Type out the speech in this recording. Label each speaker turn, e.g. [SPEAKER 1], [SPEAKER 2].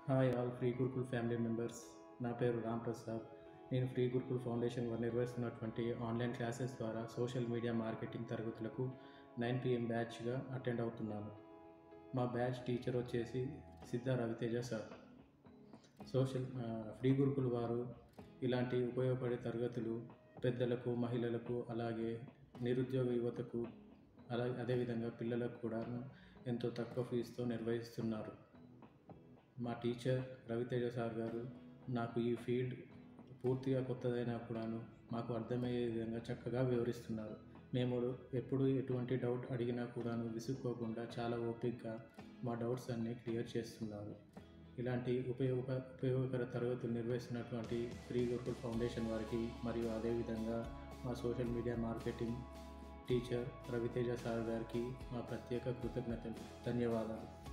[SPEAKER 1] hi all free Gurukul family members నా పేరు రామ్ ప్రసాద్ నేను ఫ్రీ గురుకుల్ ఫౌండేషన్ వారు నిర్వహిస్తున్నటువంటి ఆన్లైన్ క్లాసెస్ ద్వారా సోషల్ మీడియా మార్కెటింగ్ తరగతులకు నైన్ పిఎం బ్యాచ్గా అటెండ్ అవుతున్నాను మా బ్యాచ్ టీచర్ వచ్చేసి సిద్ధ రవితేజ సార్ సోషల్ ఆ, ఫ్రీ గురుకుల్ వారు ఇలాంటి ఉపయోగపడే తరగతులు పెద్దలకు మహిళలకు అలాగే నిరుద్యోగ యువతకు అలాగే అదేవిధంగా పిల్లలకు కూడా ఎంతో తక్కువ ఫీజుతో నిర్వహిస్తున్నారు మా టీచర్ రవితేజ సార్ గారు నాకు ఈ ఫీల్డ్ పూర్తిగా కొత్తదైనా కూడాను మాకు అర్థమయ్యే విధంగా చక్కగా వివరిస్తున్నారు మేము ఎప్పుడు ఎటువంటి డౌట్ అడిగినా కూడాను విసుక్కోకుండా చాలా ఓపికగా మా డౌట్స్ అన్నీ క్లియర్ చేస్తున్నారు ఇలాంటి ఉపయోగ ఉపయోగకర తరగతులు నిర్వహిస్తున్నటువంటి ఫ్రీ గురుకుల్ ఫౌండేషన్ వారికి మరియు అదేవిధంగా మా social media marketing teacher Raviteja sir గారికి మా ప్రత్యేక కృతజ్ఞతలు ధన్యవాదాలు